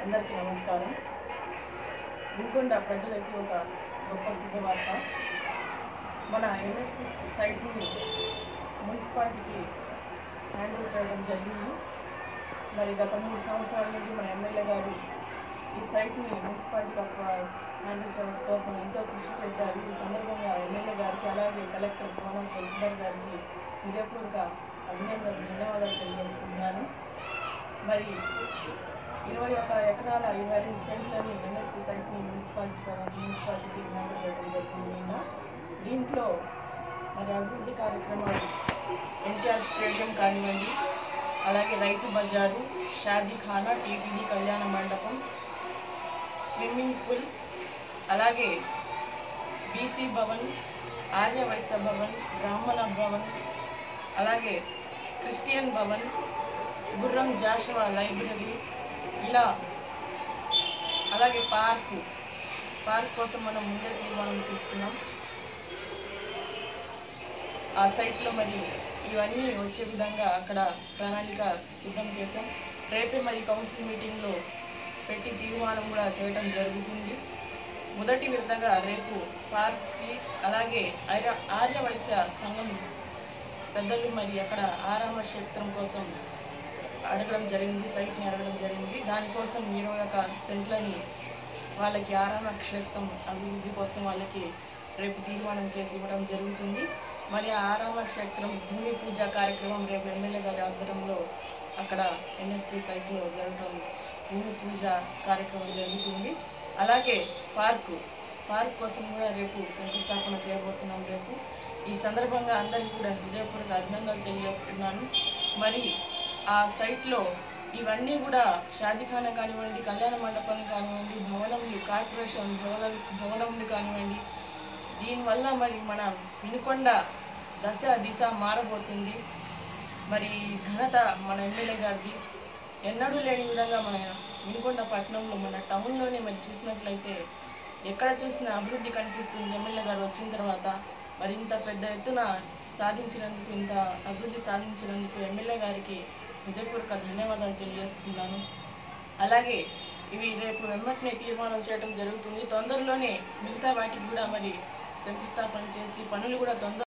అందరికీ నమస్కారం వినుకొండ ప్రజలకి ఒక గొప్ప శుభవార్త మన ఎన్ఎస్పి సైట్ని మున్సిపాలిటీకి హ్యాండిల్ చేయడం జరిగింది మరి గత మూడు సంవత్సరాల నుండి మన ఎమ్మెల్యే గారు ఈ సైట్ని మున్సిపాలిటీకి అప్ప హ్యాండిల్ చేయడం కోసం ఎంతో కృషి చేశారు ఈ సందర్భంగా ఎమ్మెల్యే గారికి అలాగే కలెక్టర్ భువన శశిధర్ గారికి హృదయపూర్వక అభినందనలు ధన్యవాదాలు తెలియజేసుకుంటున్నాను మరి ఇరవై ఒక ఎకరాల ఇరవై రెండు సెంట్లని ఎన్ఎస్పి సైట్ని మున్సిపాలిటీ మున్సిపాలిటీకి హ్యాండిల్ చేయడం జరిగింది నిన్న దీంట్లో మరి అభివృద్ధి కార్యక్రమాలు ఎన్టీఆర్ స్టేడియం కానివ్వండి అలాగే రైతు బజారు షాదీ ఖానా టీటీడీ కళ్యాణ మండపం స్విమ్మింగ్ పూల్ అలాగే బీసీ భవన్ ఆర్య వైశ్య భవన్ బ్రాహ్మణ భవన్ అలాగే క్రిస్టియన్ భవన్ గుర్రం జాషువా లైబ్రరీ ఇలా అలాగే పార్కు పార్క్ కోసం మనం ముందే తీర్మానం తీసుకున్నాం ఆ సైట్లో మరి ఇవన్నీ వచ్చే విధంగా అక్కడ ప్రణాళిక సిద్ధం చేశాం రేపే మరి కౌన్సిల్ మీటింగ్లో పెట్టి తీర్మానం కూడా చేయడం జరుగుతుంది మొదటి విడతగా రేపు పార్క్కి అలాగే ఆర్య ఆర్య వైశ్య సంఘం పెద్దలు మరి అక్కడ ఆరామ క్షేత్రం కోసం అడగడం జరిగింది సైట్ని అడగడం జరిగింది దానికోసం ఇరవై ఒక సెంట్లని వాళ్ళకి ఆరామ క్షేత్రం అభివృద్ధి కోసం వాళ్ళకి రేపు తీర్మానం చేసి ఇవ్వడం జరుగుతుంది మరి ఆ ఆరామ క్షేత్రం భూమి పూజ కార్యక్రమం రేపు ఎమ్మెల్యే గారి ఆధ్వర్యంలో అక్కడ ఎన్ఎస్పి సైట్లో జరగడం భూమి పూజ కార్యక్రమం జరుగుతుంది అలాగే పార్కు పార్క్ కోసం కూడా రేపు శంకుస్థాపన చేయబోతున్నాం రేపు ఈ సందర్భంగా అందరికీ కూడా హృదయపూర్వక అభినందనలు తెలియజేస్తున్నాను మరి ఆ సైట్లో ఇవన్నీ కూడా షాదిఖానా కానివ్వండి కళ్యాణ మండపం కానివ్వండి భవనములు కార్పొరేషన్ భవన భవనములు కానివ్వండి దీనివల్ల మరి మన వినుకొండ దశ దిశ మారబోతుంది మరి ఘనత మన ఎమ్మెల్యే గారిది ఎన్నడూ లేని విధంగా మన వినుకొండ పట్టణంలో మన టౌన్లోనే మరి చూసినట్లయితే ఎక్కడ చూసినా అభివృద్ధి కనిపిస్తుంది ఎమ్మెల్యే గారు వచ్చిన తర్వాత మరి ఇంత పెద్ద ఎత్తున సాధించినందుకు ఇంత అభివృద్ధి సాధించినందుకు ఎమ్మెల్యే గారికి హృదయపూర్వక ధన్యవాదాలు తెలియజేస్తున్నాను అలాగే ఇవి రేపు వెంబటనే తీర్మానం చేయడం జరుగుతుంది తొందరలోనే మిగతా వాటికి కూడా మరి శంకుస్థాపన చేసి పనులు కూడా తొందర